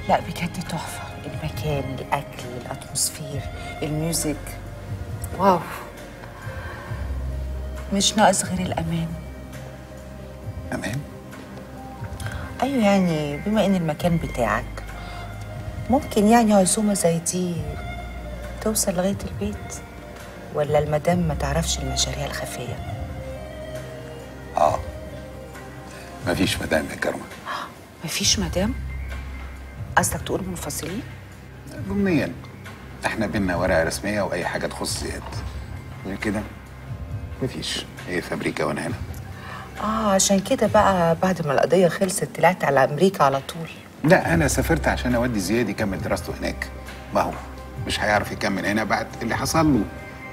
لا بجد تحفة المكان الأكل الأتموسفير الميوزك واو مش ناقص غير الأمان امان أيوة يعني بما إن المكان بتاعك ممكن يعني عزومة زي دي توصل لغاية البيت ولا المدام ما تعرفش المشاريع الخفية اه مفيش مدام يا كرمه مفيش مدام قصدك تقول منفصلين ضمنيا احنا بينا ورقه رسميه واي حاجه تخص زياد غير كده مفيش هي فابريكا وانا هنا اه عشان كده بقى بعد ما القضية خلصت طلعت على أمريكا على طول لا انا سافرت عشان اودي زياد يكمل دراسته هناك ما هو مش هيعرف يكمل هنا بعد اللي حصل له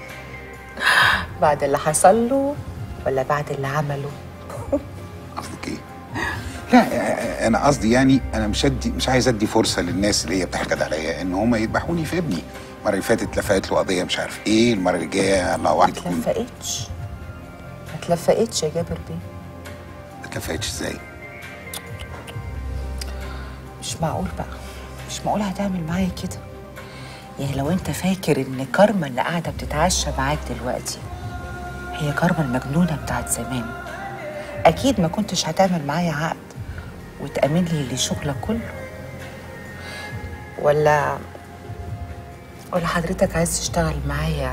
بعد اللي حصل له ولا بعد اللي عمله قصدك ايه لا انا قصدي يعني انا مش ادي مش عايز ادي فرصه للناس اللي هي بتحقد عليا ان هم يذبحوني في ابني المره اللي فاتت لفقت له قضيه مش عارف ايه المره اللي جايه الله ما واحد تكون اتلفقتش ما اتلفقتش يا جابر بيه ما اتلفقتش ازاي مش معقول بقى مش معقول هتعمل معايا كده يعني لو انت فاكر ان كارما اللي قاعده بتتعشى معاك دلوقتي هي كارما المجنونه بتاعت زمان اكيد ما كنتش هتعمل معايا عقد وتأمن لي لشغلك كله ولا ولا حضرتك عايز تشتغل معايا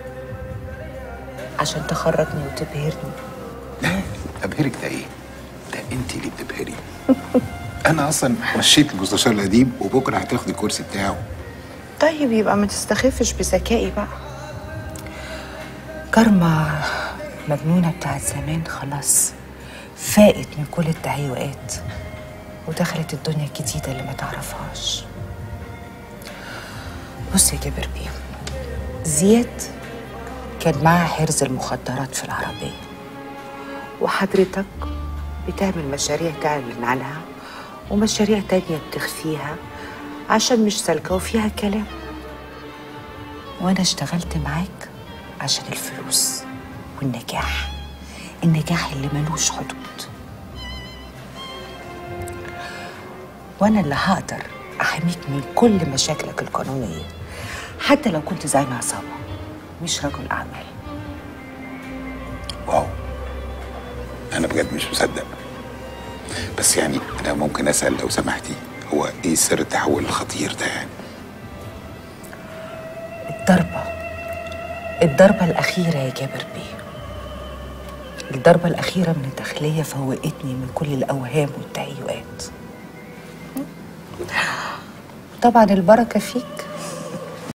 عشان تخرجني وتبهرني لا ابهرك ده ايه ده انت اللي بتبهري انا اصلا مشيت المستشار القديم وبكره هتاخدي الكرسي بتاعه طيب يبقى ما تستخفش بذكائي بقى كارما مجنونة بتاعت زمان خلاص فاقت من كل التهيؤات ودخلت الدنيا الجديدة اللي ما تعرفهاش بص يا جابر بيه زياد كان معاه حرز المخدرات في العربية وحضرتك بتعمل مشاريع تعلن عنها ومشاريع تانية بتخفيها عشان مش سالكة وفيها كلام وأنا اشتغلت معاك عشان الفلوس والنجاح النجاح اللي ملوش حدود وأنا اللي هقدر أحميك من كل مشاكلك القانونية حتى لو كنت زعيم عصابة مش رجل أعمال واو انا بجد مش مصدق بس يعني انا ممكن اسال لو سمحتي هو ايه سر التحول الخطير ده يعني الضربة الضربة الأخيرة يا جابر بيه الضربة الأخيرة من الداخلية فوقتني من كل الأوهام والتهيؤات طبعا البركة فيك